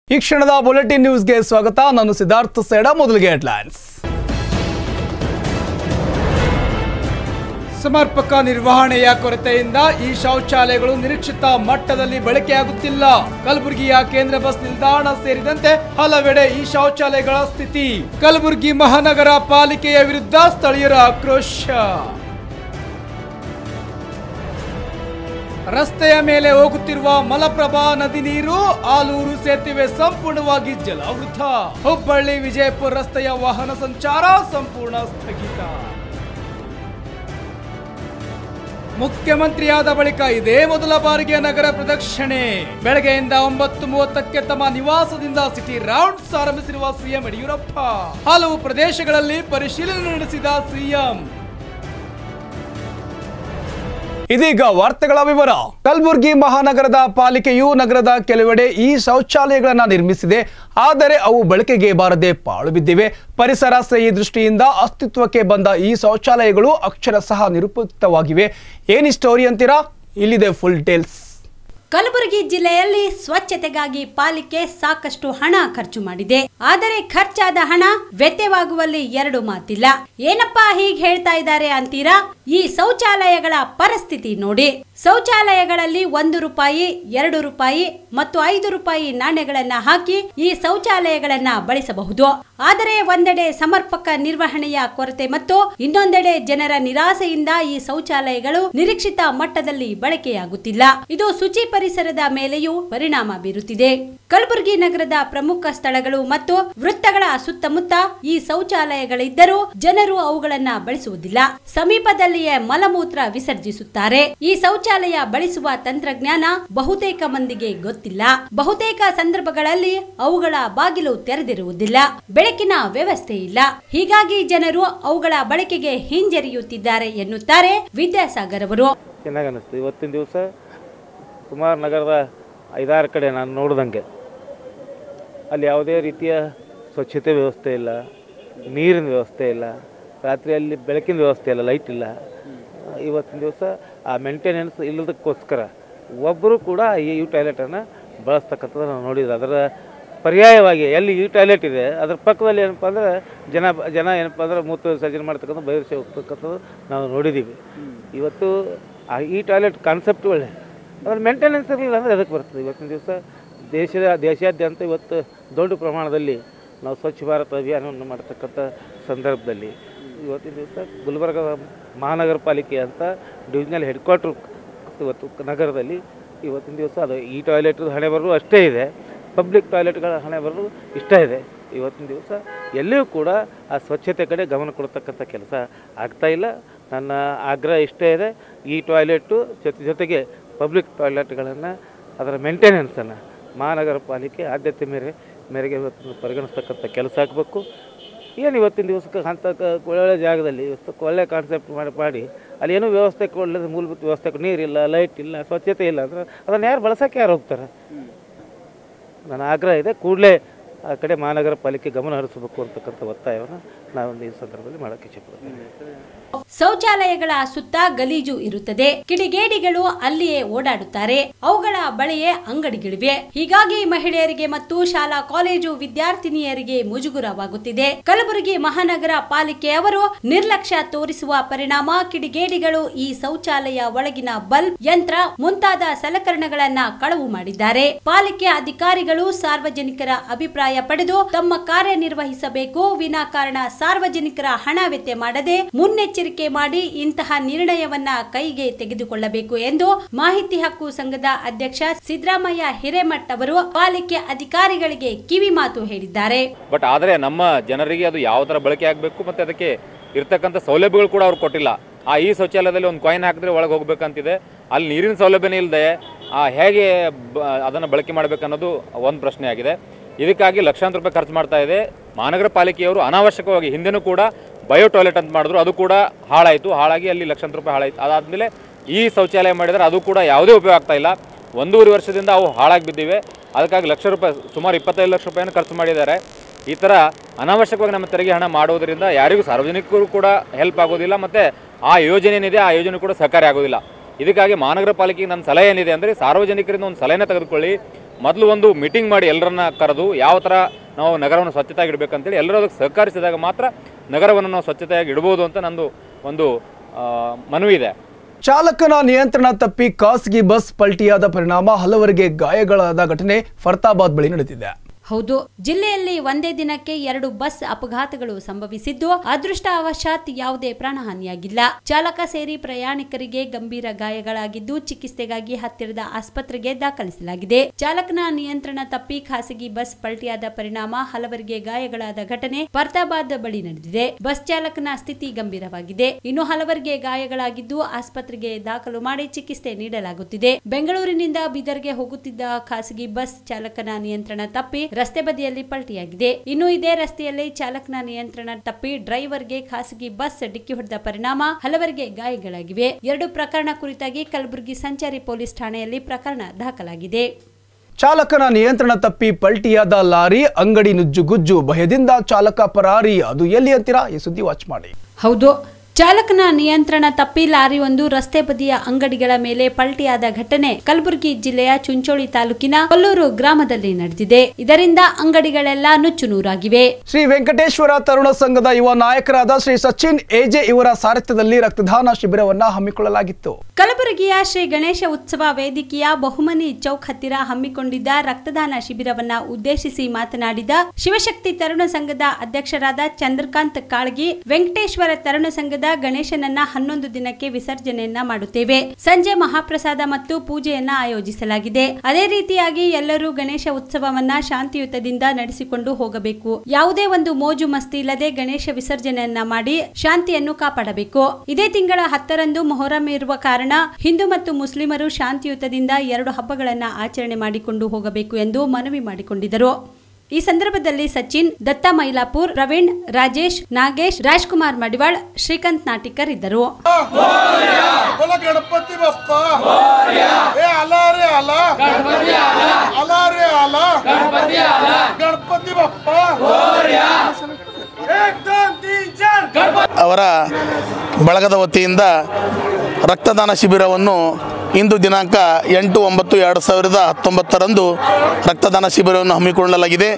ಈ ಕ್ಷಣದ ಬುಲೆಟಿನ್ ನ್ಯೂಸ್ಗೆ ಸ್ವಾಗತ ನಾನು ಸಿದ್ಧಾರ್ಥ ಸೇಡ ಮೊದಲಿಗೆ ಹೆಡ್ಲೈನ್ಸ್ ಸಮರ್ಪಕ ನಿರ್ವಹಣೆಯ ಕೊರತೆಯಿಂದ ಈ ಶೌಚಾಲಯಗಳು ನಿರೀಕ್ಷಿತ ಮಟ್ಟದಲ್ಲಿ ಬಳಕೆಯಾಗುತ್ತಿಲ್ಲ ಕಲಬುರಗಿಯ ಕೇಂದ್ರ ಬಸ್ ನಿಲ್ದಾಣ ಸೇರಿದಂತೆ ಹಲವೆಡೆ ಈ ಶೌಚಾಲಯಗಳ ಸ್ಥಿತಿ ಕಲಬುರಗಿ ಮಹಾನಗರ ಪಾಲಿಕೆಯ ವಿರುದ್ಧ ಸ್ಥಳೀಯರ ಆಕ್ರೋಶ ರಸ್ತೆಯ ಮೇಲೆ ಹೋಗುತ್ತಿರುವ ಮಲಪ್ರಭಾ ನದಿ ನೀರು ಆಲೂರು ಸೇತುವೆ ಸಂಪೂರ್ಣವಾಗಿ ಜಲಾವೃತ ಹುಬ್ಬಳ್ಳಿ ವಿಜಯಪುರ ರಸ್ತೆಯ ವಾಹನ ಸಂಚಾರ ಸಂಪೂರ್ಣ ಸ್ಥಗಿತ ಮುಖ್ಯಮಂತ್ರಿಯಾದ ಬಳಿಕ ಇದೇ ಮೊದಲ ಬಾರಿಗೆ ನಗರ ಪ್ರದಕ್ಷಿಣೆ ಬೆಳಗ್ಗೆಯಿಂದ ಒಂಬತ್ತು ಮೂವತ್ತಕ್ಕೆ ತಮ್ಮ ನಿವಾಸದಿಂದ ಸಿಟಿ ರೌಂಡ್ಸ್ ಆರಂಭಿಸಿರುವ ಸಿಎಂ ಯಡಿಯೂರಪ್ಪ ಹಲವು ಪ್ರದೇಶಗಳಲ್ಲಿ ಪರಿಶೀಲನೆ ನಡೆಸಿದ ಸಿಎಂ ಇದೀಗ ವಾರ್ತೆಗಳ ವಿವರ ಕಲಬುರಗಿ ಮಹಾನಗರದ ಪಾಲಿಕೆಯು ನಗರದ ಕೆಲವೆಡೆ ಈ ಶೌಚಾಲಯಗಳನ್ನು ನಿರ್ಮಿಸಿದೆ ಆದರೆ ಅವು ಬಳಕೆಗೆ ಬಾರದೆ ಪಾಳು ಬಿದ್ದಿವೆ ಪರಿಸರ ಸ್ನೇಹಿ ದೃಷ್ಟಿಯಿಂದ ಅಸ್ತಿತ್ವಕ್ಕೆ ಬಂದ ಈ ಶೌಚಾಲಯಗಳು ಅಕ್ಷರಶಃ ನಿರುಪಯುಕ್ತವಾಗಿವೆ ಏನಿ ಸ್ಟೋರಿ ಅಂತೀರಾ ಇಲ್ಲಿದೆ ಫುಲ್ ಡೀಟೇಲ್ಸ್ ಕಲಬುರಗಿ ಜಿಲ್ಲೆಯಲ್ಲಿ ಸ್ವಚ್ಛತೆಗಾಗಿ ಪಾಲಿಕೆ ಸಾಕಷ್ಟು ಹಣ ಖರ್ಚು ಮಾಡಿದೆ ಆದರೆ ಖರ್ಚಾದ ಹಣ ವ್ಯತ್ಯವಾಗುವಲ್ಲಿ ಎರಡು ಮಾತಿಲ್ಲ ಏನಪ್ಪಾ ಹೀಗೆ ಹೇಳ್ತಾ ಇದ್ದಾರೆ ಅಂತೀರಾ ಈ ಶೌಚಾಲಯಗಳ ಪರಿಸ್ಥಿತಿ ನೋಡಿ ಶೌಚಾಲಯಗಳಲ್ಲಿ ಒಂದು ರೂಪಾಯಿ ಎರಡು ರೂಪಾಯಿ ಮತ್ತು ಐದು ರೂಪಾಯಿ ನಾಣ್ಯಗಳನ್ನ ಹಾಕಿ ಈ ಶೌಚಾಲಯಗಳನ್ನ ಬಳಸಬಹುದು ಆದರೆ ಒಂದೆಡೆ ಸಮರ್ಪಕ ನಿರ್ವಹಣೆಯ ಕೊರತೆ ಮತ್ತು ಇನ್ನೊಂದೆಡೆ ಜನರ ನಿರಾಸೆಯಿಂದ ಈ ಶೌಚಾಲಯಗಳು ನಿರೀಕ್ಷಿತ ಮಟ್ಟದಲ್ಲಿ ಬಳಕೆಯಾಗುತ್ತಿಲ್ಲ ಇದು ಶುಚಿ ಪರಿಸರದ ಮೇಲೆಯೂ ಪರಿಣಾಮ ಬೀರುತ್ತಿದೆ ಕಲಬುರಗಿ ನಗರದ ಪ್ರಮುಖ ಸ್ಥಳಗಳು ಮತ್ತು ವೃತ್ತಗಳ ಸುತ್ತಮುತ್ತ ಈ ಶೌಚಾಲಯಗಳಿದ್ದರೂ ಜನರು ಅವುಗಳನ್ನ ಬಳಸುವುದಿಲ್ಲ ಸಮೀಪದಲ್ಲಿಯೇ ಮಲಮೂತ್ರ ವಿಸರ್ಜಿಸುತ್ತಾರೆ ಈ ಶೌಚಾಲಯ ಬಳಸುವ ತಂತ್ರಜ್ಞಾನ ಬಹುತೇಕ ಮಂದಿಗೆ ಗೊತ್ತಿಲ್ಲ ಬಹುತೇಕ ಸಂದರ್ಭಗಳಲ್ಲಿ ಅವುಗಳ ಬಾಗಿಲು ತೆರೆದಿರುವುದಿಲ್ಲ ಬೆಳಕಿನ ವ್ಯವಸ್ಥೆ ಇಲ್ಲ ಹೀಗಾಗಿ ಜನರು ಅವುಗಳ ಬಳಕೆಗೆ ಹಿಂಜರಿಯುತ್ತಿದ್ದಾರೆ ಎನ್ನುತ್ತಾರೆ ವಿದ್ಯಾಸಾಗರ್ ಅವರು ಚೆನ್ನಾಗಿ ಅನ್ನಿಸ್ತು ಇವತ್ತಿನ ದಿವಸ ಸುಮಾರು ನಗರದ ಐದಾರು ಕಡೆ ನಾನು ನೋಡ್ದಂಗೆ ಅಲ್ಲಿ ಯಾವುದೇ ರೀತಿಯ ಸ್ವಚ್ಛತೆ ವ್ಯವಸ್ಥೆ ಇಲ್ಲ ನೀರಿನ ವ್ಯವಸ್ಥೆ ಇಲ್ಲ ರಾತ್ರಿಯಲ್ಲಿ ಬೆಳಕಿನ ವ್ಯವಸ್ಥೆ ಇಲ್ಲ ಲೈಟ್ ಇಲ್ಲ ಇವತ್ತಿನ ದಿವಸ ಆ ಮೇಂಟೆನೆನ್ಸ್ ಇಲ್ಲದಕ್ಕೋಸ್ಕರ ಒಬ್ಬರು ಕೂಡ ಈ ಯು ಟಾಯ್ಲೆಟನ್ನು ಬಳಸ್ತಕ್ಕಂಥದ್ದು ನಾವು ನೋಡಿದ್ರೆ ಅದರ ಪರ್ಯಾಯವಾಗಿ ಎಲ್ಲಿ ಈ ಟಾಯ್ಲೆಟ್ ಇದೆ ಅದ್ರ ಪಕ್ಕದಲ್ಲಿ ಏನಪ್ಪ ಅಂದರೆ ಜನ ಜನ ಏನಪ್ಪ ಅಂದ್ರೆ ಮೂತ್ರ ವಿಸರ್ಜನೆ ಮಾಡ್ತಕ್ಕಂಥ ಬಯರ್ಸಿ ಹೋಗ್ತಕ್ಕಂಥದ್ದು ನಾವು ನೋಡಿದ್ದೀವಿ ಇವತ್ತು ಆ ಈ ಟಾಯ್ಲೆಟ್ ಕಾನ್ಸೆಪ್ಟ್ ಒಳ್ಳೆ ಅದ್ರ ಮೇಂಟೆನೆನ್ಸ್ ಇರಲಿಲ್ಲ ಅಂದರೆ ಅದಕ್ಕೆ ಬರ್ತದೆ ಇವತ್ತಿನ ದಿವಸ ದೇಶದ ದೇಶಾದ್ಯಂತ ಇವತ್ತು ದೊಡ್ಡ ಪ್ರಮಾಣದಲ್ಲಿ ನಾವು ಸ್ವಚ್ಛ ಭಾರತ ಅಭಿಯಾನವನ್ನು ಮಾಡ್ತಕ್ಕಂಥ ಸಂದರ್ಭದಲ್ಲಿ ಇವತ್ತಿನ ದಿವಸ ಗುಲ್ಬರ್ಗ ಮಹಾನಗರ ಪಾಲಿಕೆ ಅಂತ ಡಿವಿಷನಲ್ ಹೆಡ್ ಕ್ವಾರ್ಟರ್ ಇವತ್ತು ನಗರದಲ್ಲಿ ಇವತ್ತಿನ ದಿವಸ ಅದು ಈ ಟಾಯ್ಲೆಟ್ ಹಣೆ ಬರಲು ಅಷ್ಟೇ ಇದೆ ಪಬ್ಲಿಕ್ ಟಾಯ್ಲೆಟ್ಗಳ ಹಣೆ ಬರಲು ಇಷ್ಟ ಇದೆ ಇವತ್ತಿನ ದಿವಸ ಎಲ್ಲಿಯೂ ಕೂಡ ಆ ಸ್ವಚ್ಛತೆ ಕಡೆ ಗಮನ ಕೊಡ್ತಕ್ಕಂಥ ಕೆಲಸ ಆಗ್ತಾ ಇಲ್ಲ ನನ್ನ ಆಗ್ರಹ ಇಷ್ಟೇ ಇದೆ ಈ ಟಾಯ್ಲೆಟು ಜೊತೆ ಜೊತೆಗೆ ಪಬ್ಲಿಕ್ ಟಾಯ್ಲೆಟ್ಗಳನ್ನು ಅದರ ಮೇಂಟೆನೆನ್ಸನ್ನು ಮಹಾನಗರ ಪಾಲಿಕೆ ಆದ್ಯತೆ ಮೇರೆ ಮೇರೆಗೆ ಇವತ್ತು ಪರಿಗಣಿಸ್ತಕ್ಕಂಥ ಕೆಲಸ ಆಗಬೇಕು ಏನು ಇವತ್ತಿನ ದಿವಸಕ್ಕೆ ಅಂಥ ಕ- ಒಳ್ಳೊಳ್ಳೆ ಜಾಗದಲ್ಲಿ ಇವತ್ತು ಒಳ್ಳೆ ಕಾನ್ಸೆಪ್ಟ್ ಮಾಡಿ ಮಾಡಿ ಅಲ್ಲಿ ಏನೂ ವ್ಯವಸ್ಥೆ ಒಳ್ಳೆದು ಮೂಲಭೂತ ವ್ಯವಸ್ಥೆ ನೀರಿಲ್ಲ ಲೈಟ್ ಇಲ್ಲ ಸ್ವಚ್ಛತೆ ಇಲ್ಲ ಅಂದ್ರೆ ಅದನ್ನು ಯಾರು ಬಳಸೋಕ್ಕೆ ಯಾರು ಹೋಗ್ತಾರೆ ನನ್ನ ಆಗ್ರಹ ಇದೆ ಕೂಡಲೇ ಆ ಕಡೆ ಮಹಾನಗರ ಪಾಲಿಕೆ ಗಮನ ಹರಿಸಬೇಕು ಅಂತಕ್ಕಂಥ ಒತ್ತಾಯವನ್ನು ನಾವೊಂದು ಈ ಸಂದರ್ಭದಲ್ಲಿ ಮಾಡೋಕ್ಕೆ ಇಚ್ಛೆಪಡ್ತೇನೆ ಶೌಚಾಲಯಗಳ ಸುತ್ತ ಗಲೀಜು ಇರುತ್ತದೆ ಕಿಡಿಗೇಡಿಗಳು ಅಲ್ಲಿಯೇ ಓಡಾಡುತ್ತಾರೆ ಅವುಗಳ ಬಳಿಯೇ ಅಂಗಡಿಗಳಿವೆ ಹೀಗಾಗಿ ಮಹಿಳೆಯರಿಗೆ ಮತ್ತು ಶಾಲಾ ಕಾಲೇಜು ವಿದ್ಯಾರ್ಥಿನಿಯರಿಗೆ ಮುಜುಗುರವಾಗುತ್ತಿದೆ ಕಲಬುರಗಿ ಮಹಾನಗರ ಪಾಲಿಕೆಯವರು ನಿರ್ಲಕ್ಷ್ಯ ತೋರಿಸುವ ಪರಿಣಾಮ ಕಿಡಿಗೇಡಿಗಳು ಈ ಶೌಚಾಲಯ ಒಳಗಿನ ಬಲ್ಬ್ ಯಂತ್ರ ಮುಂತಾದ ಸಲಕರಣೆಗಳನ್ನ ಕಳವು ಮಾಡಿದ್ದಾರೆ ಪಾಲಿಕೆ ಅಧಿಕಾರಿಗಳು ಸಾರ್ವಜನಿಕರ ಅಭಿಪ್ರಾಯ ಪಡೆದು ತಮ್ಮ ಕಾರ್ಯನಿರ್ವಹಿಸಬೇಕು ವಿನಾಕಾರಣ ಸಾರ್ವಜನಿಕರ ಹಣ ವೆಚ್ಚ ಮಾಡದೆ ಮುನ್ನೆಚ್ಚರಿಕೆ ಮಾಡಿ ಇಂತಹ ನಿರ್ಣಯವನ್ನ ಕೈಗೆ ತೆಗೆದುಕೊಳ್ಳಬೇಕು ಎಂದು ಮಾಹಿತಿ ಹಕ್ಕು ಸಂಘದ ಅಧ್ಯಕ್ಷ ಸಿದ್ದರಾಮಯ್ಯ ಹಿರೇಮಠ್ ಅವರು ಪಾಲಿಕೆ ಅಧಿಕಾರಿಗಳಿಗೆ ಕಿವಿ ಮಾತು ಹೇಳಿದ್ದಾರೆ ಬಟ್ ಆದರೆ ನಮ್ಮ ಜನರಿಗೆ ಅದು ಯಾವ ಥರ ಬಳಕೆ ಆಗಬೇಕು ಮತ್ತು ಅದಕ್ಕೆ ಇರ್ತಕ್ಕಂಥ ಸೌಲಭ್ಯಗಳು ಕೂಡ ಅವ್ರು ಕೊಟ್ಟಿಲ್ಲ ಆ ಈ ಶೌಚಾಲಯದಲ್ಲಿ ಒಂದು ಕಾಯಿನ್ ಹಾಕಿದ್ರೆ ಒಳಗೆ ಹೋಗ್ಬೇಕಂತಿದೆ ಅಲ್ಲಿ ನೀರಿನ ಸೌಲಭ್ಯನೇ ಇಲ್ಲದೆ ಹೇಗೆ ಬ ಅದನ್ನು ಬಳಕೆ ಮಾಡಬೇಕನ್ನೋದು ಒಂದು ಪ್ರಶ್ನೆ ಆಗಿದೆ ಇದಕ್ಕಾಗಿ ಲಕ್ಷಾಂತರ ರೂಪಾಯಿ ಖರ್ಚು ಮಾಡ್ತಾ ಇದೆ ಮಹಾನಗರ ಪಾಲಿಕೆಯವರು ಅನಾವಶ್ಯಕವಾಗಿ ಹಿಂದೆನೂ ಕೂಡ ಬಯೋ ಟಾಯ್ಲೆಟ್ ಅಂತ ಮಾಡಿದ್ರು ಅದು ಕೂಡ ಹಾಳಾಯಿತು ಹಾಳಾಗಿ ಅಲ್ಲಿ ಲಕ್ಷಾಂತರ ರೂಪಾಯಿ ಹಾಳಾಯಿತು ಅದಾದಮೇಲೆ ಈ ಶೌಚಾಲಯ ಮಾಡಿದರೆ ಅದು ಕೂಡ ಯಾವುದೇ ಉಪಯೋಗ ಆಗ್ತಾ ಇಲ್ಲ ಒಂದೂವರೆ ವರ್ಷದಿಂದ ಅವು ಹಾಳಾಗಿ ಬಿದ್ದಿವೆ ಅದಕ್ಕಾಗಿ ಲಕ್ಷ ರೂಪಾಯಿ ಸುಮಾರು ಇಪ್ಪತ್ತೈದು ಲಕ್ಷ ರೂಪಾಯಿಯನ್ನು ಖರ್ಚು ಮಾಡಿದ್ದಾರೆ ಈ ಥರ ಅನಾವಶ್ಯಕವಾಗಿ ನಮ್ಮ ತೆರಿಗೆ ಹಣ ಮಾಡೋದರಿಂದ ಯಾರಿಗೂ ಸಾರ್ವಜನಿಕರು ಕೂಡ ಹೆಲ್ಪ್ ಆಗೋದಿಲ್ಲ ಮತ್ತು ಆ ಯೋಜನೆ ಏನಿದೆ ಆ ಯೋಜನೆ ಕೂಡ ಸಹಕಾರಿ ಆಗೋದಿಲ್ಲ ಇದಕ್ಕಾಗಿ ಮಹಾನಗರ ಪಾಲಿಕೆಗೆ ನನ್ನ ಸಲಹೆ ಏನಿದೆ ಅಂದರೆ ಸಾರ್ವಜನಿಕರಿಂದ ಒಂದು ಸಲಹೆನ ತೆಗೆದುಕೊಳ್ಳಿ ಮೊದಲು ಒಂದು ಮೀಟಿಂಗ್ ಮಾಡಿ ಎಲ್ಲರನ್ನ ಕರೆದು ಯಾವ ಥರ ನಾವು ನಗರವನ್ನು ಸ್ವಚ್ಛತೆಯಾಗಿ ಇಡಬೇಕಂತೇಳಿ ಎಲ್ಲರೂ ಅದಕ್ಕೆ ಸಹಕರಿಸಿದಾಗ ಮಾತ್ರ ನಗರವನ್ನು ನಾವು ಸ್ವಚ್ಛತೆಯಾಗಿ ಇಡ್ಬೋದು ಅಂತ ನಂದು ಒಂದು ಆ, ಮನವಿ ಇದೆ ಚಾಲಕನ ನಿಯಂತ್ರಣ ತಪ್ಪಿ ಖಾಸಗಿ ಬಸ್ ಪಲ್ಟಿಯಾದ ಪರಿಣಾಮ ಹಲವರಿಗೆ ಗಾಯಗಳಾದ ಘಟನೆ ಫರ್ತಾಬಾದ್ ಬಳಿ ನಡೆದಿದೆ ಹೌದು ಜಿಲ್ಲೆಯಲ್ಲಿ ಒಂದೇ ದಿನಕ್ಕೆ ಎರಡು ಬಸ್ ಅಪಘಾತಗಳು ಸಂಭವಿಸಿದ್ದು ಅದೃಷ್ಟವಶಾತ್ ಯಾವುದೇ ಪ್ರಾಣಹಾನಿಯಾಗಿಲ್ಲ ಚಾಲಕ ಸೇರಿ ಪ್ರಯಾಣಿಕರಿಗೆ ಗಂಭೀರ ಗಾಯಗಳಾಗಿದ್ದು ಚಿಕಿತ್ಸೆಗಾಗಿ ಹತ್ತಿರದ ಆಸ್ಪತ್ರೆಗೆ ದಾಖಲಿಸಲಾಗಿದೆ ಚಾಲಕನ ನಿಯಂತ್ರಣ ತಪ್ಪಿ ಖಾಸಗಿ ಬಸ್ ಪಲ್ಟಿಯಾದ ಪರಿಣಾಮ ಹಲವರಿಗೆ ಗಾಯಗಳಾದ ಘಟನೆ ಫರ್ತಾಬಾದ್ ಬಳಿ ನಡೆದಿದೆ ಬಸ್ ಚಾಲಕನ ಸ್ಥಿತಿ ಗಂಭೀರವಾಗಿದೆ ಇನ್ನು ಹಲವರಿಗೆ ಗಾಯಗಳಾಗಿದ್ದು ಆಸ್ಪತ್ರೆಗೆ ದಾಖಲು ಮಾಡಿ ಚಿಕಿತ್ಸೆ ನೀಡಲಾಗುತ್ತಿದೆ ಬೆಂಗಳೂರಿನಿಂದ ಬೀದರ್ಗೆ ಹೋಗುತ್ತಿದ್ದ ಖಾಸಗಿ ಬಸ್ ಚಾಲಕನ ನಿಯಂತ್ರಣ ತಪ್ಪಿ ರಸ್ತೆ ಬದಿಯಲ್ಲಿ ಪಲ್ಟಿಯಾಗಿದೆ ಇನ್ನು ಇದೇ ರಸ್ತೆಯಲ್ಲಿ ಚಾಲಕನ ನಿಯಂತ್ರಣ ತಪ್ಪಿ ಡ್ರೈವರ್ಗೆ ಖಾಸಗಿ ಬಸ್ ಡಿಕ್ಕಿ ಹೊಡೆದ ಪರಿಣಾಮ ಹಲವರಿಗೆ ಗಾಯಗಳಾಗಿವೆ ಎರಡು ಪ್ರಕರಣ ಕುರಿತಾಗಿ ಕಲಬುರಗಿ ಸಂಚಾರಿ ಪೊಲೀಸ್ ಠಾಣೆಯಲ್ಲಿ ಪ್ರಕರಣ ದಾಖಲಾಗಿದೆ ಚಾಲಕನ ನಿಯಂತ್ರಣ ತಪ್ಪಿ ಪಲ್ಟಿಯಾದ ಲಾರಿ ಅಂಗಡಿ ನುಜ್ಜುಗುಜ್ಜು ಭಯದಿಂದ ಚಾಲಕ ಪರಾರಿ ಅದು ಎಲ್ಲಿ ಅಂತೀರಾ ಈ ಸುದ್ದಿ ವಾಚ್ ಮಾಡಿ ಹೌದು ಚಾಲಕನ ನಿಯಂತ್ರಣ ತಪ್ಪಿ ಲಾರಿ ಒಂದು ರಸ್ತೆ ಬದಿಯ ಅಂಗಡಿಗಳ ಮೇಲೆ ಪಲ್ಟಿಯಾದ ಘಟನೆ ಕಲಬುರಗಿ ಜಿಲ್ಲೆಯ ಚುಂಚೋಳಿ ತಾಲೂಕಿನ ಕೊಲ್ಲೂರು ಗ್ರಾಮದಲ್ಲಿ ನಡೆದಿದೆ ಇದರಿಂದ ಅಂಗಡಿಗಳೆಲ್ಲ ನುಚ್ಚು ನೂರಾಗಿವೆ ಶ್ರೀ ವೆಂಕಟೇಶ್ವರ ತರುಣ ಸಂಘದ ಯುವ ನಾಯಕರಾದ ಶ್ರೀ ಸಚಿನ್ ಎಜೆ ಇವರ ಸಾರಥ್ಯದಲ್ಲಿ ರಕ್ತದಾನ ಶಿಬಿರವನ್ನ ಹಮ್ಮಿಕೊಳ್ಳಲಾಗಿತ್ತು ಕಲಬುರಗಿಯ ಶ್ರೀ ಗಣೇಶ ಉತ್ಸವ ವೇದಿಕೆಯ ಬಹುಮನಿ ಚೌಕ್ ಹತ್ತಿರ ಹಮ್ಮಿಕೊಂಡಿದ್ದ ರಕ್ತದಾನ ಶಿಬಿರವನ್ನ ಉದ್ದೇಶಿಸಿ ಮಾತನಾಡಿದ ಶಿವಶಕ್ತಿ ತರುಣ ಸಂಘದ ಅಧ್ಯಕ್ಷರಾದ ಚಂದ್ರಕಾಂತ್ ಕಾಳ್ಗಿ ವೆಂಕಟೇಶ್ವರ ತರುಣ ಸಂಘದ ಗಣೇಶನನ್ನ ಹನ್ನೊಂದು ದಿನಕ್ಕೆ ವಿಸರ್ಜನೆಯನ್ನ ಮಾಡುತ್ತೇವೆ ಸಂಜೆ ಮಹಾಪ್ರಸಾದ ಮತ್ತು ಪೂಜೆಯನ್ನ ಆಯೋಜಿಸಲಾಗಿದೆ ಅದೇ ರೀತಿಯಾಗಿ ಎಲ್ಲರೂ ಗಣೇಶ ಉತ್ಸವವನ್ನ ಶಾಂತಿಯುತದಿಂದ ನಡೆಸಿಕೊಂಡು ಹೋಗಬೇಕು ಯಾವುದೇ ಒಂದು ಮೋಜು ಮಸ್ತಿ ಇಲ್ಲದೆ ಗಣೇಶ ವಿಸರ್ಜನೆಯನ್ನ ಮಾಡಿ ಶಾಂತಿಯನ್ನು ಕಾಪಾಡಬೇಕು ಇದೇ ತಿಂಗಳ ಹತ್ತರಂದು ಮೊಹರಂ ಇರುವ ಕಾರಣ ಹಿಂದೂ ಮತ್ತು ಮುಸ್ಲಿಮರು ಶಾಂತಿಯುತದಿಂದ ಎರಡು ಹಬ್ಬಗಳನ್ನ ಆಚರಣೆ ಮಾಡಿಕೊಂಡು ಹೋಗಬೇಕು ಎಂದು ಮನವಿ ಮಾಡಿಕೊಂಡಿದ್ದರು ಈ ಸಂದರ್ಭದಲ್ಲಿ ಸಚಿನ್ ದತ್ತ ಮೈಲಾಪುರ್ ಪ್ರವೀಣ್ ರಾಜೇಶ್ ನಾಗೇಶ್ ರಾಜ್ಕುಮಾರ್ ಮಡಿವಾಳ್ ಶ್ರೀಕಾಂತ್ ನಾಟಿಕರ್ ಇದ್ದರು बोला गणपती बाप्पा ए आला रे आला आला रे आला गणपती बाप्पा एक दोन तीन चार ಅವರ ಬಳಗದ ವತಿಯಿಂದ ರಕ್ತದಾನ ಶಿಬಿರವನ್ನು ಇಂದು ದಿನಾಂಕ ಎಂಟು ಒಂಬತ್ತು ಎರಡು ಸಾವಿರದ ಹತ್ತೊಂಬತ್ತರಂದು ರಕ್ತದಾನ ಶಿಬಿರವನ್ನು ಹಮ್ಮಿಕೊಳ್ಳಲಾಗಿದೆ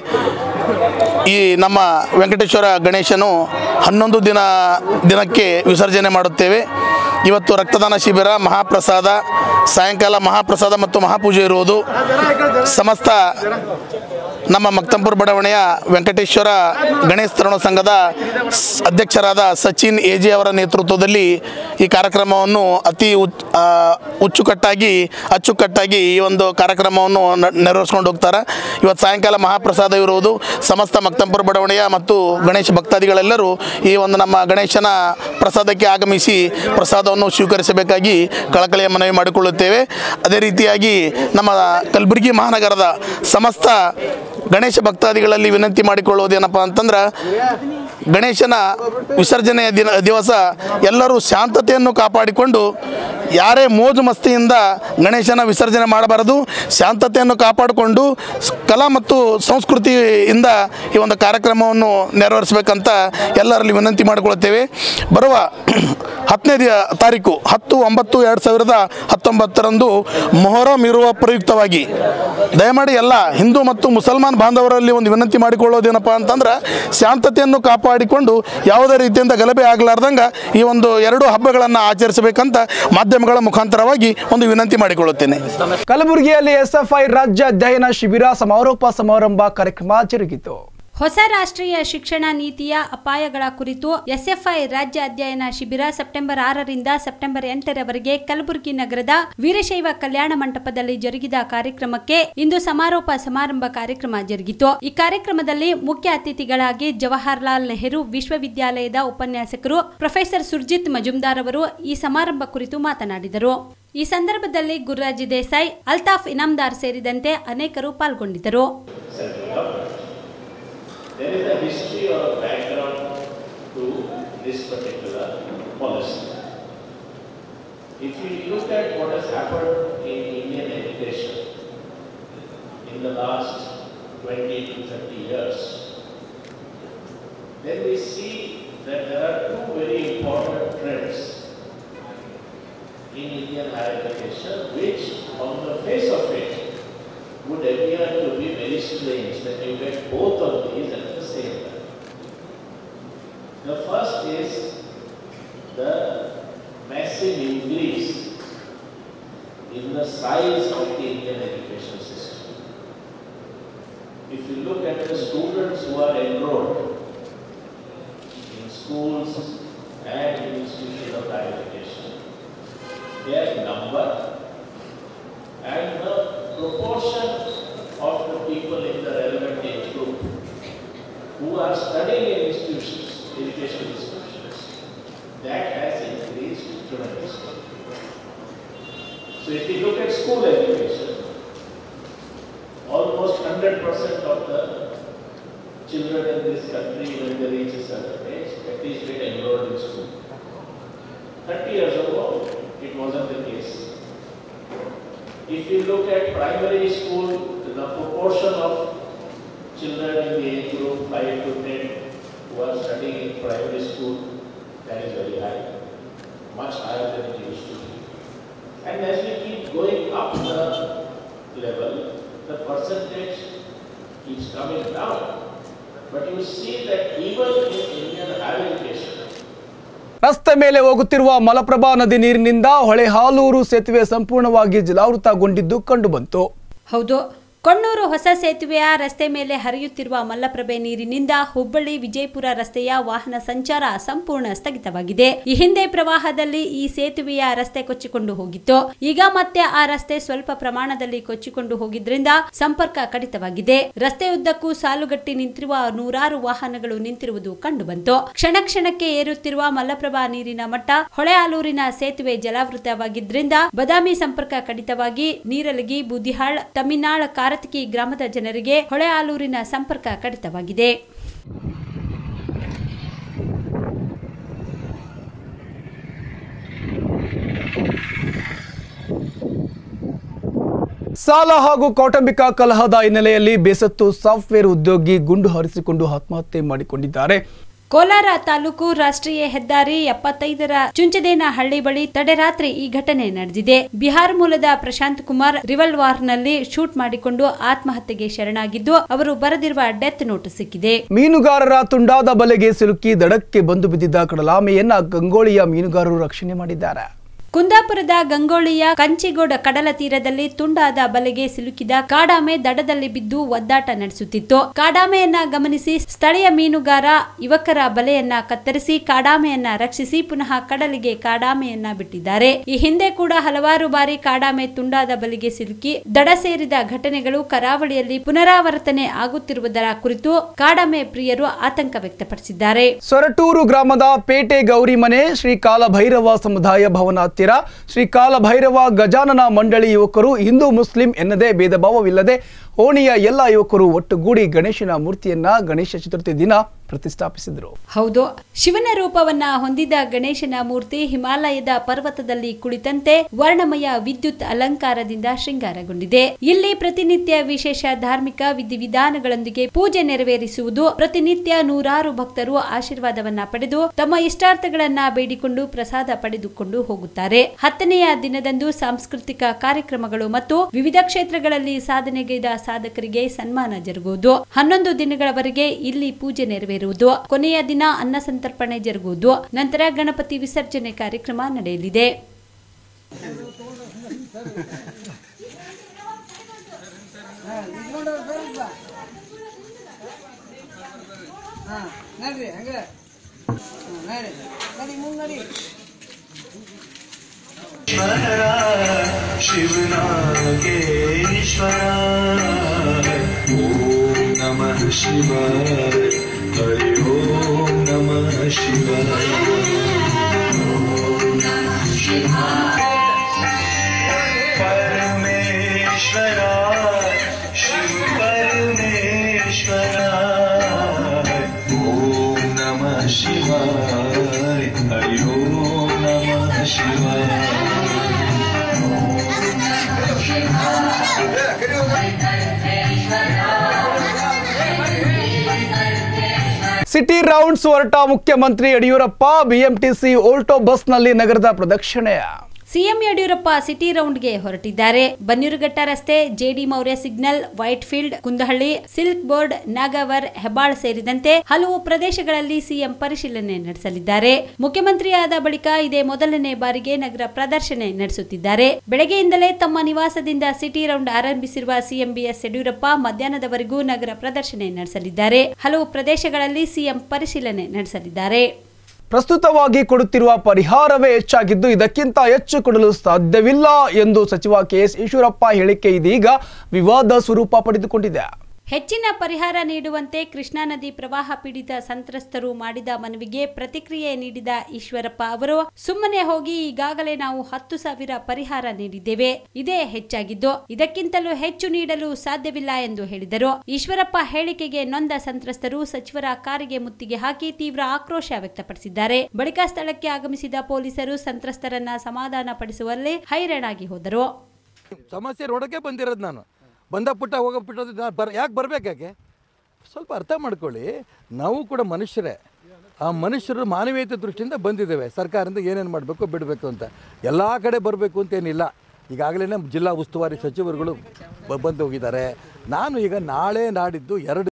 ಈ ನಮ್ಮ ವೆಂಕಟೇಶ್ವರ ಗಣೇಶನು ಹನ್ನೊಂದು ದಿನ ದಿನಕ್ಕೆ ವಿಸರ್ಜನೆ ಮಾಡುತ್ತೇವೆ ಇವತ್ತು ರಕ್ತದಾನ ಶಿಬಿರ ಮಹಾಪ್ರಸಾದ ಸಾಯಂಕಾಲ ಮಹಾಪ್ರಸಾದ ಮತ್ತು ಮಹಾಪೂಜೆ ಇರುವುದು ಸಮಸ್ತ ನಮ್ಮ ಮಕ್ತಂಪುರ ಬಡಾವಣೆಯ ವೆಂಕಟೇಶ್ವರ ಗಣೇಶ ತರುಣ ಸಂಘದ ಸ್- ಅಧ್ಯಕ್ಷರಾದ ಸಚಿನ್ ಎಜೆ ಅವರ ನೇತೃತ್ವದಲ್ಲಿ ಈ ಕಾರ್ಯಕ್ರಮವನ್ನು ಅತಿ ಉಚ್- ಆ, ಉಚ್ಚುಕಟ್ಟಾಗಿ ಅಚ್ಚುಕಟ್ಟಾಗಿ ಈ ಒಂದು ಕಾರ್ಯಕ್ರಮವನ್ನು ನ- ನೆರವೇರಿಸ್ಕೊಂಡು ಹೋಗ್ತಾರೆ ಇವತ್ತು ಸಾಯಂಕಾಲ ಮಹಾಪ್ರಸಾದ ಇರುವುದು ಸಮಸ್ತ ಮಕ್ತಂಪುರ ಬಡಾವಣೆಯ ಮತ್ತು ಗಣೇಶ ಭಕ್ತಾದಿಗಳೆಲ್ಲರೂ ಈ ಒಂದು ನಮ್ಮ ಗಣೇಶನ ಪ್ರಸಾದಕ್ಕೆ ಆಗಮಿಸಿ ಪ್ರಸಾದವನ್ನು ಸ್ವೀಕರಿಸಬೇಕಾಗಿ ಕಳಕಳಿಯ ಮನವಿ ಮಾಡಿಕೊಳ್ಳುತ್ತೇವೆ ಅದೇ ರೀತಿಯಾಗಿ ನಮ್ಮ ಕಲಬುರಗಿ ಮಹಾನಗರದ ಸಮಸ್ತ ಗಣೇಶ ಭಕ್ತಾದಿಗಳಲ್ಲಿ ವಿನಂತಿ ಮಾಡಿಕೊಳ್ಳುವುದೇನಪ್ಪ ಅಂತಂದ್ರೆ ಗಣೇಶನ ವಿಸರ್ಜನೆಯ ದಿನ ದಿವಸ ಎಲ್ಲರೂ ಶಾಂತತೆಯನ್ನು ಕಾಪಾಡಿಕೊಂಡು ಯಾರೇ ಮೋಜು ಮಸ್ತಿಯಿಂದ ಗಣೇಶನ ವಿಸರ್ಜನೆ ಮಾಡಬಾರದು ಶಾಂತತೆಯನ್ನು ಕಾಪಾಡಿಕೊಂಡು ಸ್- ಕಲಾ ಮತ್ತು ಸಂಸ್ಕೃತಿಯಿಂದ ಈ ಒಂದು ಕಾರ್ಯಕ್ರಮವನ್ನು ನೆರವೇರಿಸಬೇಕಂತ ಎಲ್ಲರಲ್ಲಿ ವಿನಂತಿ ಮಾಡಿಕೊಳ್ಳುತ್ತೇವೆ ಬರುವ ಹತ್ತನೇ ದಿ ತಾರೀಕು ಹತ್ತು ಒಂಬತ್ತು ಎರಡು ಸಾವಿರದ ಹತ್ತೊಂಬತ್ತರಂದು ಮೊಹರಂ ಇರುವ ಪ್ರಯುಕ್ತವಾಗಿ ದಯಮಾಡಿ ಎಲ್ಲ ಹಿಂದೂ ಮತ್ತು ಮುಸಲ್ಮಾನ್ ಬಾಂಧವರಲ್ಲಿ ಒಂದು ವಿನಂತಿ ಮಾಡಿಕೊಳ್ಳೋದೇನಪ್ಪ ಅಂತಂದ್ರೆ ಶಾಂತತೆಯನ್ನು ಕಾಪಾಡಿಕೊಂಡು ಯಾವುದೇ ರೀತಿಯಿಂದ ಗಲಭೆ ಆಗಲಾರ್ದಂಗೆ ಈ ಒಂದು ಎರಡು ಹಬ್ಬಗಳನ್ನು ಆಚರಿಸಬೇಕಂತ ಮಾಧ್ಯಮಗಳ ಮುಖಾಂತರವಾಗಿ ಒಂದು ವಿನಂತಿ ಮಾಡಿಕೊಳ್ಳುತ್ತೇನೆ ಕಲಬುರಗಿಯಲ್ಲಿ ಎಸ್ಎಫ್ಐ ರಾಜ್ಯ ಅಧ್ಯಯನ ಶಿಬಿರ ಸಮಾರೋಪ ಸಮಾರಂಭ ಕಾರ್ಯಕ್ರಮ ಜರುಗಿತು ಹೊಸ ರಾಷ್ಟ್ರೀಯ ಶಿಕ್ಷಣ ನೀತಿಯ ಅಪಾಯಗಳ ಕುರಿತು ಎಸ್ಎಫ್ಐ ರಾಜ್ಯ ಅಧ್ಯಯನ ಶಿಬಿರ ಸೆಪ್ಟೆಂಬರ್ ಆರರಿಂದ ಸೆಪ್ಟೆಂಬರ್ ಎಂಟರವರೆಗೆ ಕಲಬುರಗಿ ನಗರದ ವೀರಶೈವ ಕಲ್ಯಾಣ ಮಂಟಪದಲ್ಲಿ ಜರುಗಿದ ಕಾರ್ಯಕ್ರಮಕ್ಕೆ ಇಂದು ಸಮಾರೋಪ ಸಮಾರಂಭ ಕಾರ್ಯಕ್ರಮ ಜರುಗಿತು ಈ ಕಾರ್ಯಕ್ರಮದಲ್ಲಿ ಮುಖ್ಯ ಅತಿಥಿಗಳಾಗಿ ಜವಾಹರ್ಲಾಲ್ ನೆಹರು ವಿಶ್ವವಿದ್ಯಾಲಯದ ಉಪನ್ಯಾಸಕರು ಪ್ರೊಫೆಸರ್ ಸುರ್ಜಿತ್ ಮಜುಮ್ದಾರ್ ಅವರು ಈ ಸಮಾರಂಭ ಕುರಿತು ಮಾತನಾಡಿದರು ಈ ಸಂದರ್ಭದಲ್ಲಿ ಗುರುರಾಜ್ ದೇಸಾಯಿ ಅಲ್ತಾಫ್ ಇನಾಮ್ದಾರ್ ಸೇರಿದಂತೆ ಅನೇಕರು ಪಾಲ್ಗೊಂಡಿದ್ದರು there is a history or a background to this particular policy. If you look at what has happened in Indian education in the last 20 to 30 years, then we see that there are two very important trends in Indian higher education which on the face of it would appear to be very strange when you get both of these at the same time. The first is the massive increase in the size of the Indian education system. If you look at the students who are enrolled in schools and in institutions of higher education, their number and the proportion of the people in the relevant age group who are studying in institutions, education institutions, that has increased tremendously. So if you look at school education, almost 100% of the children in this country when they reach a certain age, at least get enrolled in school. 30 years ago, it wasn't the case. If you look at primary school, the proportion of children in the age group 5 to 10 who are studying in primary school, that is very high, much higher than it used to be. And as we keep going up the level, the percentage keeps coming down. But you see that even in Indian higher education, ರಸ್ತೆ ಮೇಲೆ ಹೋಗುತ್ತಿರುವ ಮಲಪ್ರಭಾ ನದಿ ನೀರಿನಿಂದ ಹೊಳೆ ಹಾಲೂರು ಸೇತುವೆ ಸಂಪೂರ್ಣವಾಗಿ ಜಲಾವೃತಗೊಂಡಿದ್ದು ಕಂಡುಬಂತು ಹೌದು ಕೊಣ್ಣೂರು ಹೊಸ ಸೇತುವೆಯ ರಸ್ತೆ ಮೇಲೆ ಹರಿಯುತ್ತಿರುವ ಮಲ್ಲಪ್ರಭೆ ನೀರಿನಿಂದ ಹುಬ್ಬಳ್ಳಿ ವಿಜಯಪುರ ರಸ್ತೆಯ ವಾಹನ ಸಂಚಾರ ಸಂಪೂರ್ಣ ಸ್ಥಗಿತವಾಗಿದೆ ಈ ಹಿಂದೆ ಪ್ರವಾಹದಲ್ಲಿ ಈ ಸೇತುವೆಯ ರಸ್ತೆ ಕೊಚ್ಚಿಕೊಂಡು ಹೋಗಿತ್ತು ಈಗ ಮತ್ತೆ ಆ ರಸ್ತೆ ಸ್ವಲ್ಪ ಪ್ರಮಾಣದಲ್ಲಿ ಕೊಚ್ಚಿಕೊಂಡು ಹೋಗಿದ್ರಿಂದ ಸಂಪರ್ಕ ಕಡಿತವಾಗಿದೆ ರಸ್ತೆ ಉದ್ದಕ್ಕೂ ಸಾಲುಗಟ್ಟಿ ನಿಂತಿರುವ ನೂರಾರು ವಾಹನಗಳು ನಿಂತಿರುವುದು ಕಂಡುಬಂತು ಕ್ಷಣ ಕ್ಷಣಕ್ಕೆ ಏರುತ್ತಿರುವ ಮಲ್ಲಪ್ರಭಾ ನೀರಿನ ಮಟ್ಟ ಹೊಳೆಆಲೂರಿನ ಸೇತುವೆ ಜಲಾವೃತವಾಗಿದ್ರಿಂದ ಬದಾಮಿ ಸಂಪರ್ಕ ಕಡಿತವಾಗಿ ನೀರಲಗಿ ಬೂದಿಹಾಳ್ ತಮಿನಾಳ್ ಕಾರತಕಿ ಗ್ರಾಮದ ಜನರಿಗೆ ಹೊಳೆಆಲೂರಿನ ಸಂಪರ್ಕ ಕಡಿತವಾಗಿದೆ ಸಾಲ ಹಾಗೂ ಕೌಟುಂಬಿಕ ಕಲಹದ ಹಿನ್ನೆಲೆಯಲ್ಲಿ ಬೇಸತ್ತು ಸಾಫ್ಟ್ವೇರ್ ಉದ್ಯೋಗಿ ಗುಂಡು ಹಾರಿಸಿಕೊಂಡು ಆತ್ಮಹತ್ಯೆ ಮಾಡಿಕೊಂಡಿದ್ದಾರೆ ಕೋಲಾರ ತಾಲೂಕು ರಾಷ್ಟ್ರೀಯ ಹೆದ್ದಾರಿ ಎಪ್ಪತ್ತೈದರ ಚುಂಚದೇನಹಳ್ಳಿ ಬಳಿ ತಡೆರಾತ್ರಿ ಈ ಘಟನೆ ನಡೆದಿದೆ ಬಿಹಾರ್ ಮೂಲದ ಪ್ರಶಾಂತ್ ಕುಮಾರ್ ರಿವಲ್ವಾರ್ನಲ್ಲಿ ಶೂಟ್ ಮಾಡಿಕೊಂಡು ಆತ್ಮಹತ್ಯೆಗೆ ಶರಣಾಗಿದ್ದು ಅವರು ಬರೆದಿರುವ ಡೆತ್ ನೋಟ್ ಸಿಕ್ಕಿದೆ ಮೀನುಗಾರರ ತುಂಡಾದ ಬಲೆಗೆ ಸಿಲುಕಿ ದಡಕ್ಕೆ ಬಂದು ಬಿದ್ದಿದ್ದ ಕಡಲಾಮೆಯನ್ನ ಗಂಗೋಳಿಯ ಮೀನುಗಾರರು ರಕ್ಷಣೆ ಮಾಡಿದ್ದಾರೆ ಕುಂದಾಪುರದ ಗಂಗೋಳಿಯ ಕಂಚಿಗೋಡ ಕಡಲ ತೀರದಲ್ಲಿ ತುಂಡಾದ ಬಲೆಗೆ ಸಿಲುಕಿದ ಕಾಡಾಮೆ ದಡದಲ್ಲಿ ಬಿದ್ದು ಒದ್ದಾಟ ನಡೆಸುತ್ತಿತ್ತು ಕಾಡಾಮೆಯನ್ನ ಗಮನಿಸಿ ಸ್ಥಳೀಯ ಮೀನುಗಾರ ಯುವಕರ ಬಲೆಯನ್ನ ಕತ್ತರಿಸಿ ಕಾಡಾಮೆಯನ್ನ ರಕ್ಷಿಸಿ ಪುನಃ ಕಡಲಿಗೆ ಕಾಡಾಮೆಯನ್ನ ಬಿಟ್ಟಿದ್ದಾರೆ ಈ ಹಿಂದೆ ಕೂಡ ಹಲವಾರು ಬಾರಿ ಕಾಡಾಮೆ ತುಂಡಾದ ಬಲೆಗೆ ಸಿಲುಕಿ ದಡ ಸೇರಿದ ಘಟನೆಗಳು ಕರಾವಳಿಯಲ್ಲಿ ಪುನರಾವರ್ತನೆ ಆಗುತ್ತಿರುವುದರ ಕುರಿತು ಕಾಡಾಮೆ ಪ್ರಿಯರು ಆತಂಕ ವ್ಯಕ್ತಪಡಿಸಿದ್ದಾರೆ ಸೊರಟೂರು ಗ್ರಾಮದ ಪೇಟೆ ಗೌರಿ ಮನೆ ಶ್ರೀ ಕಾಲಭೈರವ ಸಮುದಾಯ ಭವನ ಹತ್ತಿರ ಶ್ರೀ ಕಾಲಭೈರವ ಗಜಾನನ ಮಂಡಳಿ ಯುವಕರು ಹಿಂದೂ ಮುಸ್ಲಿಂ ಎನ್ನದೇ ಭೇದ ಭಾವವಿಲ್ಲದೆ ಓಣಿಯ ಎಲ್ಲ ಯುವಕರು ಒಟ್ಟುಗೂಡಿ ಗಣೇಶನ ಮೂರ್ತಿಯನ್ನ ಗಣೇಶ ಚತುರ್ಥಿ ದಿನ ಪ್ರತಿಷ್ಠಾಪಿಸಿದರು ಹೌದು ಶಿವನ ರೂಪವನ್ನ ಹೊಂದಿದ ಗಣೇಶನ ಮೂರ್ತಿ ಹಿಮಾಲಯದ ಪರ್ವತದಲ್ಲಿ ಕುಳಿತಂತೆ ವರ್ಣಮಯ ವಿದ್ಯುತ್ ಅಲಂಕಾರದಿಂದ ಶೃಂಗಾರಗೊಂಡಿದೆ ಇಲ್ಲಿ ಪ್ರತಿನಿತ್ಯ ವಿಶೇಷ ಧಾರ್ಮಿಕ ವಿಧಿವಿಧಾನಗಳೊಂದಿಗೆ ಪೂಜೆ ನೆರವೇರಿಸುವುದು ಪ್ರತಿನಿತ್ಯ ನೂರಾರು ಭಕ್ತರು ಆಶೀರ್ವಾದವನ್ನ ಪಡೆದು ತಮ್ಮ ಇಷ್ಟಾರ್ಥಗಳನ್ನ ಬೇಡಿಕೊಂಡು ಪ್ರಸಾದ ಪಡೆದುಕೊಂಡು ಹೋಗುತ್ತಾರೆ ಹತ್ತನೆಯ ದಿನದಂದು ಸಾಂಸ್ಕೃತಿಕ ಕಾರ್ಯಕ್ರಮಗಳು ಮತ್ತು ವಿವಿಧ ಕ್ಷೇತ್ರಗಳಲ್ಲಿ ಸಾಧನೆಗೈದ ಸಾಧಕರಿಗೆ ಸನ್ಮಾನ ಜರುಗುವುದು ಹನ್ನೊಂದು ದಿನಗಳವರೆಗೆ ಇಲ್ಲಿ ಪೂಜೆ ನೆರವೇರುವುದು ಕೊನೆಯ ದಿನ ಅನ್ನ ಸಂತರ್ಪಣೆ ಜರುಗುವುದು ನಂತರ ಗಣಪತಿ ವಿಸರ್ಜನೆ ಕಾರ್ಯಕ್ರಮ ನಡೆಯಲಿದೆ शिवनागेश्वरा ॐ नमः शिवाय हरि ॐ नमः शिवाय परमेश्वरा शिव परमेश्वरा ॐ नमः शिवाय हरि ॐ नमः शिवाय ಸಿಟಿ ರೌಂಡ್ಸ್ ಹೊರಟ ಮುಖ್ಯಮಂತ್ರಿ ಯಡಿಯೂರಪ್ಪ ಬಿಎಂಟಿಸಿ ಓಲ್ಟೋ ಬಸ್ನಲ್ಲಿ ನಗರದ ಪ್ರದಕ್ಷಿಣೆ ಸಿಎಂ ಯಡಿಯೂರಪ್ಪ ಸಿಟಿ ರೌಂಡ್ಗೆ ಹೊರಟಿದ್ದಾರೆ ಬನ್ನೂರುಘಟ್ಟ ರಸ್ತೆ JD Maurya signal whitefield Kundalahalli silk board Nagawara Hebbal ಸೇರಿದಂತೆ ಹಲವು ಪ್ರದೇಶಗಳಲ್ಲಿ ಸಿಎಂ ಪರಿಶೀಲನೆ ನಡೆಸಲಿದ್ದಾರೆ ಮುಖ್ಯಮಂತ್ರಿಯಾದ ಬಳಿಕ ಇದೇ ಮೊದಲನೇ ಬಾರಿಗೆ ನಗರ ಪ್ರದರ್ಶನ ನಡೆಸುತ್ತಿದ್ದಾರೆ ಬೆಳಗ್ಗೆಯಿಂದಲೇ ತಮ್ಮ ನಿವಾಸದಿಂದ ಸಿಟಿ ರೌಂಡ್ ಆರಂಭಿಸಿರುವ ಸಿಎಂ ಬಿಎಸ್ ಯಡಿಯೂರಪ್ಪ ಮಧ್ಯಾಹ್ನದವರೆಗೂ ನಗರ ಪ್ರದರ್ಶನ ನಡೆಸಲಿದ್ದಾರೆ ಹಲವು ಪ್ರದೇಶಗಳಲ್ಲಿ ಸಿಎಂ ಪರಿಶೀಲನೆ ನಡೆಸಲಿದ್ದಾರೆ ಪ್ರಸ್ತುತವಾಗಿ ಕೊಡುತ್ತಿರುವ ಪರಿಹಾರವೇ ಹೆಚ್ಚಾಗಿದ್ದು ಇದಕ್ಕಿಂತ ಹೆಚ್ಚು ಕೊಡಲು ಸಾಧ್ಯವಿಲ್ಲ ಎಂದು ಸಚಿವ ಕೆಎಸ್ ಈಶ್ವರಪ್ಪ ಹೇಳಿಕೆ ಇದೀಗ ವಿವಾದ ಸ್ವರೂಪ ಪಡೆದುಕೊಂಡಿದೆ ಹೆಚ್ಚಿನ ಪರಿಹಾರ ನೀಡುವಂತೆ ಕೃಷ್ಣಾ ನದಿ ಪ್ರವಾಹ ಪೀಡಿತ ಸಂತ್ರಸ್ತರು ಮಾಡಿದ ಮನವಿಗೆ ಪ್ರತಿಕ್ರಿಯೆ ನೀಡಿದ ಈಶ್ವರಪ್ಪ ಅವರು ಸುಮ್ಮನೆ ಹೋಗಿ ಈಗಾಗಲೇ ನಾವು ಹತ್ತು ಸಾವಿರ ಪರಿಹಾರ ನೀಡಿದ್ದೇವೆ ಇದೇ ಹೆಚ್ಚಾಗಿದ್ದು ಇದಕ್ಕಿಂತಲೂ ಹೆಚ್ಚು ನೀಡಲು ಸಾಧ್ಯವಿಲ್ಲ ಎಂದು ಹೇಳಿದರು ಈಶ್ವರಪ್ಪ ಹೇಳಿಕೆಗೆ ನೊಂದ ಸಂತ್ರಸ್ತರು ಸಚಿವರ ಕಾರಿಗೆ ಮುತ್ತಿಗೆ ಹಾಕಿ ತೀವ್ರ ಆಕ್ರೋಶ ವ್ಯಕ್ತಪಡಿಸಿದ್ದಾರೆ ಬಳಿಕ ಸ್ಥಳಕ್ಕೆ ಆಗಮಿಸಿದ ಪೊಲೀಸರು ಸಂತ್ರಸ್ತರನ್ನ ಸಮಾಧಾನ ಪಡಿಸುವಲ್ಲಿ ಹೈರಾಣಾಗಿ ಹೋದರು ಸಮಸ್ಯೆ ನೋಡೋಕ್ಕೆ ಬಂದಿರೋದು ನಾನು ಬಂದ ಪುಟ್ಟ ಹೋಗೋ ಪುಟ್ಟದ್ದು ನಾನು ಬರ್ ಯಾಕೆ ಬರಬೇಕಾಗೆ ಸ್ವಲ್ಪ ಅರ್ಥ ಮಾಡ್ಕೊಳ್ಳಿ ನಾವು ಕೂಡ ಮನುಷ್ಯರೇ ಆ ಮನುಷ್ಯರು ಮಾನವೀಯತೆ ದೃಷ್ಟಿಯಿಂದ ಬಂದಿದ್ದೇವೆ ಸರ್ಕಾರದಿಂದ ಏನೇನು ಮಾಡಬೇಕು ಬಿಡಬೇಕು ಅಂತ ಎಲ್ಲ ಕಡೆ ಬರಬೇಕು ಅಂತೇನಿಲ್ಲ ಈಗಾಗಲೇ ಜಿಲ್ಲಾ ಉಸ್ತುವಾರಿ ಸಚಿವರುಗಳು ಬ- ಬಂದು ಹೋಗಿದ್ದಾರೆ ನಾನು ಈಗ ನಾಳೆ ನಾಡಿದ್ದು ಎರಡು